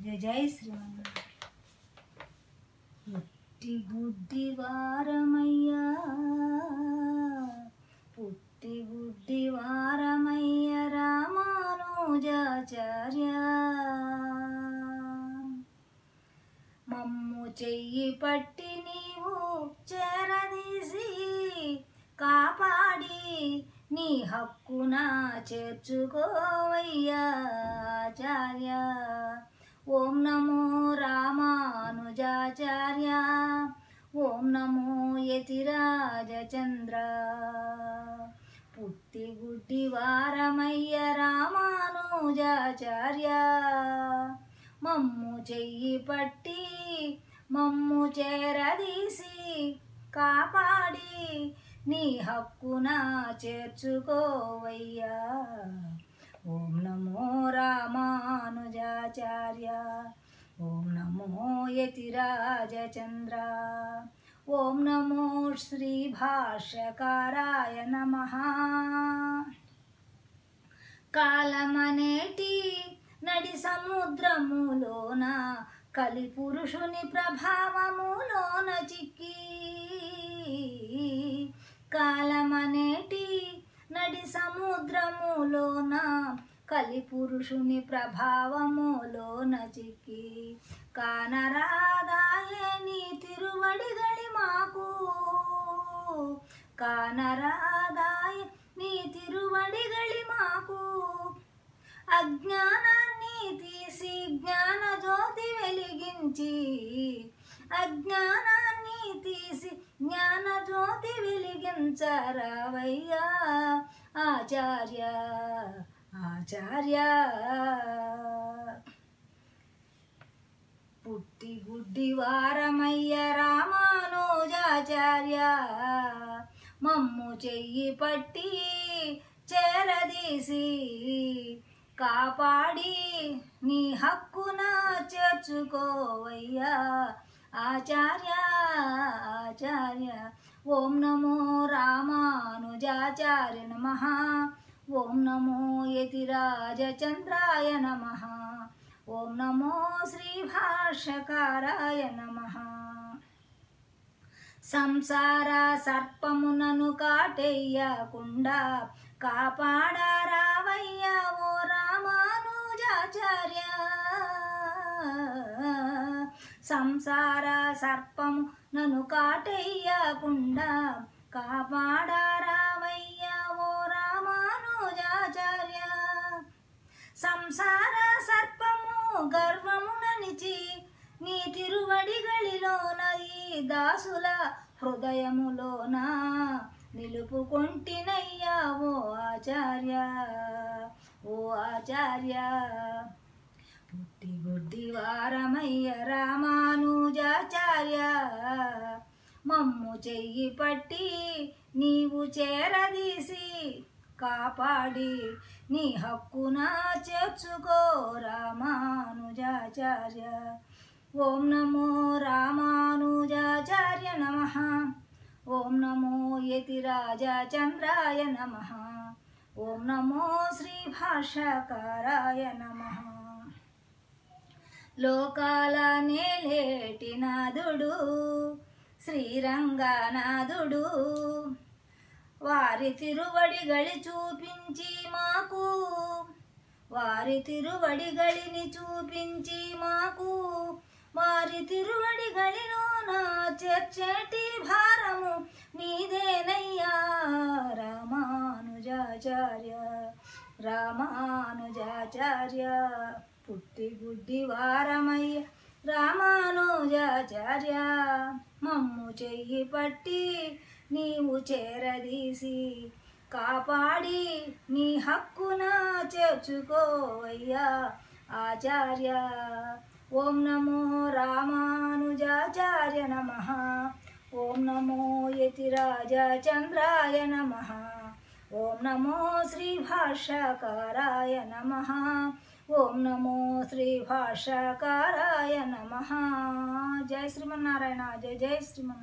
జయ జయ శ్రీమన్నారాయణ పుట్టి గుడ్డి వారమయ్యా పుట్టి గుడ్డి వారమయ్య రామానుజాచార్య మమ్ము చెయ్యి పట్టి నీవు చేరదీసి కాపాడి నీ హక్కున చేర్చుకోవయ్యా ఆచార్య ఓం నమో రామానుజాచార్య ఓం నమో యతిరాజచంద్ర పుట్టి గుడ్డి వారమయ్య రామానుజాచార్య మమ్ము చెయ్యి పట్టి మమ్ము చేరదీసి కాపాడి నీ హక్కున చేర్చుకోవయ్యా ఓం నమో రామానుజాచార్య ఓం నమో యతిరాజచంద్ర ఓం నమో శ్రీ భాష్యకారాయ నమ కాలమనేటి నడి సముద్రములోన కలి పురుషుని ప్రభావములోన చిక్కి కాలమనేటి నడి సముద్రములోన కలి పురుషుని ప్రభావములోన చిక్కి కానరాదాయే నీ తిరువడిగళి మాకు కానరాదాయ నీ తిరువడిగళి మాకు అజ్ఞానాన్ని తీసి జ్ఞాన జ్యోతి వెలిగించి అజ్ఞానాన్ని తీసి జ్ఞాన జ్యోతి వెలిగించరావయ్యా ఆచార్య ఆచార్య పుట్టి గుడ్డి వారమయ్య రామానుజాచార్య మమ్ము చెయ్యి పట్టి చేరదీసి కాపాడి నీ హక్కున చేర్చుకోవయ్యా ఆచార్య ఆచార్య ఓం నమో రామానుజాచార్య నమ ఓం నమో యతిరాజచంద్రాయ నమ ఓం నమో శ్రీభాష్యకారాయ నమ సంసార సర్పమునను కాటెయ్యకుండా కాపాడారావయ్య ఓ రామానుజాచార్య సంసార సర్పము నన్ను కాటెయ్యకుండా కాపాడారావయ్య ఓ రామానుజాచార్య సంసార సర్పము గర్వముననిచి నీ తిరువడిగలిలోన ఈ దాసుల హృదయములోన నిలుపుకొంటినయ్యా ఓ ఆచార్య ఓ ఆచార్య పుట్టి గుడ్డి వారమయ్య రామానుజాచార్య మమ్ము చెయ్యి పట్టి నీవు చేరదీసి కాపాడి నీ హక్కున చేర్చుకో రామానుజాచార్య ఓం నమో రామానుజాచార్య నమ ఓం నమో యతిరాజచంద్రాయ నమ ఓం నమో శ్రీభాష్యకారాయ నమ లోకాల నేలేటి నాదుడు శ్రీరంగనాథుడు వారి తిరువడిగళి చూపించి మాకు వారి తిరువడిగళిని చూపించి మాకు వారి తిరువడిగళిలో నా చర్చటి భారము నీదేనయ్యా రామానుజాచార్య రామానుజాచార్య పుట్టి గుడ్డి వారమయ్య రామానుజాచార్య మమ్ము చెయ్యి పట్టి నీవు చేరదీసి కాపాడి నీ హక్కున చేర్చుకోవయ్యా ఆచార్య ఓం నమో రామానుజాచార్య నమ ఓం నమో యతిరాజచంద్రాయ నమ ఓం నమో శ్రీభాష్యకారాయ నమ ఓం నమో శ్రీభాష్యకారాయ నమ జై శ్రీమన్నారాయణ జై జై శ్రీమన్నారాయణ